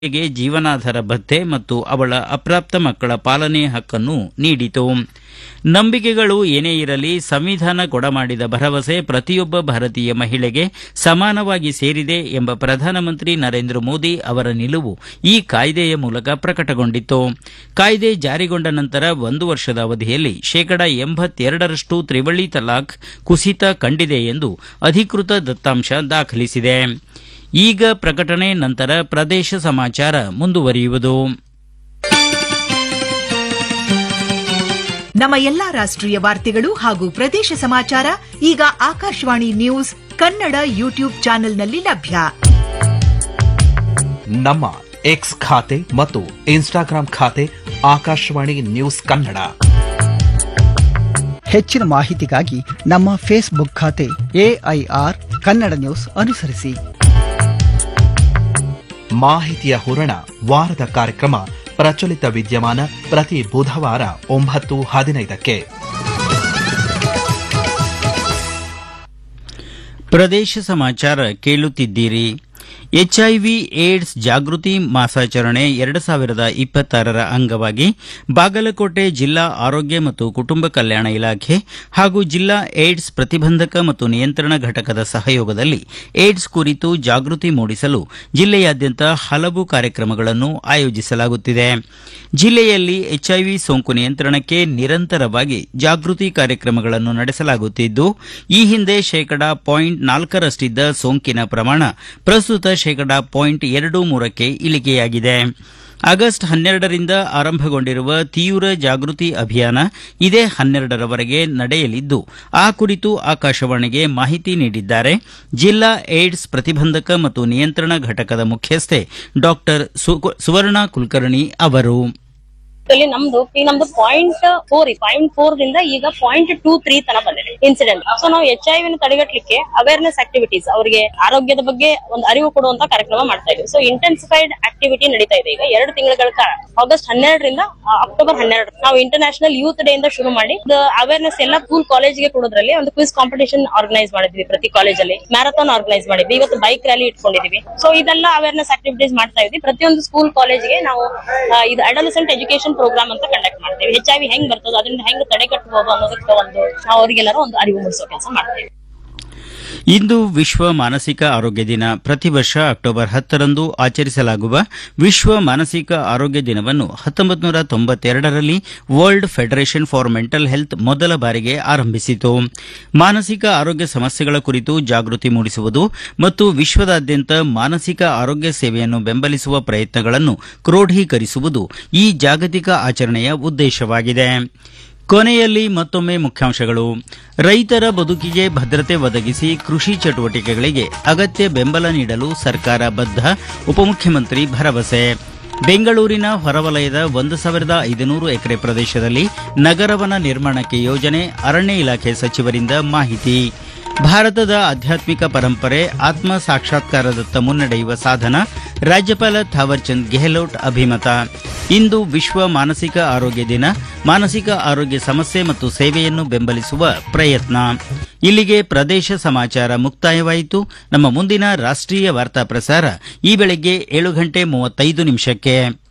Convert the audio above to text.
ಗೆ ಜೀವನಾಧಾರ ಭತ್ಯೆ ಮತ್ತು ಅವಳ ಅಪ್ರಾಪ್ತ ಮಕ್ಕಳ ಪಾಲನೆ ಹಕ್ಕನ್ನು ನೀಡಿತು ನಂಬಿಕೆಗಳು ಏನೇ ಇರಲಿ ಸಂವಿಧಾನ ಕೊಡಮಾಡಿದ ಭರವಸೆ ಪ್ರತಿಯೊಬ್ಬ ಭಾರತೀಯ ಮಹಿಳೆಗೆ ಸಮಾನವಾಗಿ ಸೇರಿದೆ ಎಂಬ ಪ್ರಧಾನಮಂತ್ರಿ ನರೇಂದ್ರ ಮೋದಿ ಅವರ ನಿಲುವು ಈ ಕಾಯ್ದೆಯ ಮೂಲಕ ಪ್ರಕಟಗೊಂಡಿತ್ತು ಕಾಯ್ದೆ ಜಾರಿಗೊಂಡ ನಂತರ ಒಂದು ವರ್ಷದ ಅವಧಿಯಲ್ಲಿ ಶೇಕಡ ಎಂಬತ್ತೆರಡರಷ್ಟು ತ್ರಿವಳಿ ತಲಾಖ್ ಕುಸಿತ ಕಂಡಿದೆ ಎಂದು ಅಧಿಕೃತ ದತ್ತಾಂಶ ದಾಖಲಿಸಿದೆ ಈಗ ಪ್ರಕಟಣೆ ನಂತರ ಪ್ರದೇಶ ಸಮಾಚಾರ ಮುಂದುವರಿಯುವುದು ನಮ್ಮ ಎಲ್ಲಾ ರಾಷ್ಟ್ರೀಯ ವಾರ್ತೆಗಳು ಹಾಗೂ ಪ್ರದೇಶ ಸಮಾಚಾರ ಈಗ ಆಕಾಶವಾಣಿ ನ್ಯೂಸ್ ಕನ್ನಡ ಯೂಟ್ಯೂಬ್ ಚಾನೆಲ್ನಲ್ಲಿ ಲಭ್ಯ ನಮ್ಮ ಎಕ್ಸ್ ಖಾತೆ ಮತ್ತು ಇನ್ಸ್ಟಾಗ್ರಾಂ ಖಾತೆ ಆಕಾಶವಾಣಿ ನ್ಯೂಸ್ ಕನ್ನಡ ಹೆಚ್ಚಿನ ಮಾಹಿತಿಗಾಗಿ ನಮ್ಮ ಫೇಸ್ಬುಕ್ ಖಾತೆ ಎಐಆರ್ ಕನ್ನಡ ನ್ಯೂಸ್ ಅನುಸರಿಸಿ ಮಾಹಿತಿಯ ಹೂರಣ ವಾರದ ಕಾರ್ಯಕ್ರಮ ಪ್ರಚಲಿತ ವಿದ್ಯಮಾನ ಪ್ರತಿ ಬುಧವಾರ ಒಂಬತ್ತು ಹದಿನೈದಕ್ಕೆ ಪ್ರದೇಶ ಸಮಾಚಾರ ಕೇಳುತ್ತಿದ್ದೀರಿ ಎಚ್ಐವಿ ಏಡ್ಸ್ ಜಾಗೃತಿ ಮಾಸಾಚರಣೆ ಎರಡು ಸಾವಿರದ ಇಪ್ಪತ್ತಾರರ ಅಂಗವಾಗಿ ಬಾಗಲಕೋಟೆ ಜಿಲ್ಲಾ ಆರೋಗ್ಯ ಮತ್ತು ಕುಟುಂಬ ಕಲ್ಯಾಣ ಇಲಾಖೆ ಹಾಗೂ ಜಿಲ್ಲಾ ಏಡ್ಸ್ ಪ್ರತಿಬಂಧಕ ಮತ್ತು ನಿಯಂತ್ರಣ ಘಟಕದ ಸಹಯೋಗದಲ್ಲಿ ಏಡ್ಸ್ ಕುರಿತು ಜಾಗೃತಿ ಮೂಡಿಸಲು ಜಿಲ್ಲೆಯಾದ್ಯಂತ ಹಲವು ಕಾರ್ಯಕ್ರಮಗಳನ್ನು ಆಯೋಜಿಸಲಾಗುತ್ತಿದೆ ಜಿಲ್ಲೆಯಲ್ಲಿ ಎಚ್ಐವಿ ಸೋಂಕು ನಿಯಂತ್ರಣಕ್ಕೆ ನಿರಂತರವಾಗಿ ಜಾಗೃತಿ ಕಾರ್ಯಕ್ರಮಗಳನ್ನು ನಡೆಸಲಾಗುತ್ತಿದ್ದು ಈ ಹಿಂದೆ ಶೇಕಡಾ ಪಾಯಿಂಟ್ ನಾಲ್ಕರಷ್ಟಿದ್ದ ಸೋಂಕಿನ ಪ್ರಮಾಣ ಪ್ರಸ್ತುತ ಶೇಕಡಾ ಪಾಯಿಂಟ್ ಎರಡು ಮೂರಕ್ಕೆ ಇಳಿಕೆಯಾಗಿದೆ ಆಗಸ್ಟ್ ಹನ್ನೆರಡರಿಂದ ಆರಂಭಗೊಂಡಿರುವ ತೀವ್ರ ಜಾಗೃತಿ ಅಭಿಯಾನ ಇದೇ ಹನ್ನೆರಡರವರೆಗೆ ನಡೆಯಲಿದ್ದು ಆ ಕುರಿತು ಆಕಾಶವಾಣಿಗೆ ಮಾಹಿತಿ ನೀಡಿದ್ದಾರೆ ಜಿಲ್ಲಾ ಏಡ್ಸ್ ಪ್ರತಿಬಂಧಕ ಮತ್ತು ನಿಯಂತ್ರಣ ಘಟಕದ ಮುಖ್ಯಸ್ಥೆ ಡಾಕ್ಟರ್ ಸುವರ್ಣ ಕುಲಕರ್ಣಿ ಅವರು ಅಲ್ಲಿ ನಮ್ದು ಈಗ ನಮ್ದು ಪಾಯಿಂಟ್ ಫೋರ್ ಪಾಯಿಂಟ್ ಫೋರ್ ದಿಂದ ಈಗ ಪಾಯಿಂಟ್ ಟೂ ತ್ರೀ ತನ ಬಂದಿದೆ ಇನ್ಸಿಡೆಂಟ್ ಸೊ ನಾವು ಎಚ್ ಐ ವಿನ ತಡೆಗಟ್ಟಲಿಕ್ಕೆ ಅವೇರ್ನೆಸ್ ಆಕ್ಟಿವಿಟೀಸ್ ಅವರಿಗೆ ಆರೋಗ್ಯದ ಬಗ್ಗೆ ಒಂದು ಅರಿವು ಕೊಡುವಂತ ಕಾರ್ಯಕ್ರಮ ಮಾಡ್ತಾ ಇದ್ದೀವಿ ಸೊ ಇಂಟೆನ್ಸಿಫೈಡ್ ಆಕ್ಟಿವಿಟಿ ನಡೀತಾ ಇದೆ ಈಗ ಎರಡು ತಿಂಗಳ ಕಾಲ ಆಗಸ್ಟ್ ಹನ್ನೆರಡರಿಂದ ಅಕ್ಟೋಬರ್ ಹನ್ನೆರಡು ನಾವು ಇಂಟರ್ನ್ಯಾಷನಲ್ ಯೂತ್ ಡೇ ಇಂದ ಶುರು ಮಾಡಿ ಅವೇರ್ನೆಸ್ ಎಲ್ಲ ಸ್ಕೂಲ್ ಕಾಲೇಜ್ಗೆ ಕೊಡೋದ್ರಲ್ಲಿ ಒಂದು ಕ್ವಿಸ್ ಕಾಂಪಿಟೇಷನ್ ಆರ್ಗನೈಸ್ ಮಾಡಿದ್ವಿ ಪ್ರತಿ ಕಾಲೇಜಲ್ಲಿ ಮ್ಯಾರಥಾನ್ ಆರ್ಗನೈಸ್ ಮಾಡಿದ್ವಿ ಇವತ್ತು ಬೈಕ್ ರ್ಯಾಲಿ ಇಟ್ಕೊಂಡಿದೀವಿ ಸೊ ಇದೆಲ್ಲ ಅವೇರ್ನೆಸ್ ಆಕ್ಟಿವಿಟೀಸ್ ಮಾಡ್ತಾ ಇದ್ವಿ ಪ್ರತಿಯೊಂದು ಸ್ಕೂಲ್ ಕಾಲೇಜ್ಗೆ ನಾವು ಆ, ಇದು ಅಡಲಸೆಂಟ್ ಎಜುಕೇಶನ್ ಪ್ರೋಗ್ರಾಮ್ ಅಂತ ಕಂಡಕ್ಟ್ ಮಾಡ್ತೇವೆ ಎಚ್ ಐ ವಿ ಹೆಂಗ್ ಬರ್ತದೆ ಅದರಿಂದ ಹೆಂಗ್ ತಡೆಗಟ್ಟಬಹುದು ಅನ್ನೋದಕ್ಕೆ ಒಂದು ನಾವು ಅವರಿಗೆಲ್ಲರೂ ಒಂದು ಅರಿವು ಮೂಡಿಸೋ ಕೆಲಸ ಮಾಡ್ತೇವೆ ಇಂದು ವಿಶ್ವ ಮಾನಸಿಕ ಆರೋಗ್ಯ ದಿನ ಪ್ರತಿ ವರ್ಷ ಅಕ್ಟೋಬರ್ ಹತ್ತರಂದು ಆಚರಿಸಲಾಗುವ ವಿಶ್ವ ಮಾನಸಿಕ ಆರೋಗ್ಯ ದಿನವನ್ನು ಹತ್ತೊಂಬತ್ತು ನೂರ ತೊಂಬತ್ತೆರಡರಲ್ಲಿ world federation for mental health ಮೊದಲ ಬಾರಿಗೆ ಆರಂಭಿಸಿತು ಮಾನಸಿಕ ಆರೋಗ್ಯ ಸಮಸ್ಯೆಗಳ ಕುರಿತು ಜಾಗೃತಿ ಮೂಡಿಸುವುದು ಮತ್ತು ವಿಶ್ವದಾದ್ಯಂತ ಮಾನಸಿಕ ಆರೋಗ್ಯ ಸೇವೆಯನ್ನು ಬೆಂಬಲಿಸುವ ಪ್ರಯತ್ನಗಳನ್ನು ಕ್ರೋಢೀಕರಿಸುವುದು ಈ ಜಾಗತಿಕ ಆಚರಣೆಯ ಉದ್ದೇಶವಾಗಿದೆ ಕೊನೆಯಲ್ಲಿ ಮತ್ತೊಮ್ಮೆ ಮುಖ್ಯಾಂಶಗಳು ರೈತರ ಬದುಕಿಗೆ ಭದ್ರತೆ ಒದಗಿಸಿ ಕೃಷಿ ಚಟುವಟಿಕೆಗಳಿಗೆ ಅಗತ್ಯ ಬೆಂಬಲ ನೀಡಲು ಸರ್ಕಾರ ಬದ್ಧ ಉಪಮುಖ್ಯಮಂತ್ರಿ ಭರವಸೆ ಬೆಂಗಳೂರಿನ ಹೊರವಲಯದ ಒಂದು ಸಾವಿರದ ಐದುನೂರು ಎಕರೆ ಪ್ರದೇಶದಲ್ಲಿ ನಗರವನ ನಿರ್ಮಾಣಕ್ಕೆ ಯೋಜನೆ ಅರಣ್ಯ ಇಲಾಖೆ ಸಚಿವರಿಂದ ಮಾಹಿತಿ ಭಾರತದ ಆಧ್ಯಾತ್ಮಿಕ ಪರಂಪರೆ ಆತ್ಮ ಸಾಕ್ಷಾತ್ಕಾರದತ್ತ ಮುನ್ನಡೆಯುವ ಸಾಧನ ರಾಜ್ಯಪಾಲ ಥಾವರ್ಚಂದ್ ಗೆಹ್ಲೋಟ್ ಅಭಿಮತ ಇಂದು ವಿಶ್ವ ಮಾನಸಿಕ ಆರೋಗ್ಯ ದಿನ ಮಾನಸಿಕ ಆರೋಗ್ಯ ಸಮಸ್ಯೆ ಮತ್ತು ಸೇವೆಯನ್ನು ಬೆಂಬಲಿಸುವ ಪ್ರಯತ್ನ ಇಲ್ಲಿಗೆ ಪ್ರದೇಶ ಸಮಾಚಾರ ಮುಕ್ತಾಯವಾಯಿತು ನಮ್ಮ ಮುಂದಿನ ರಾಷ್ಟ್ರೀಯ ವಾರ್ತಾ ಪ್ರಸಾರ ಈ ಬೆಳಗ್ಗೆ ಏಳು ಗಂಟೆ ಮೂವತ್ತೈದು ನಿಮಿಷಕ್ಕೆ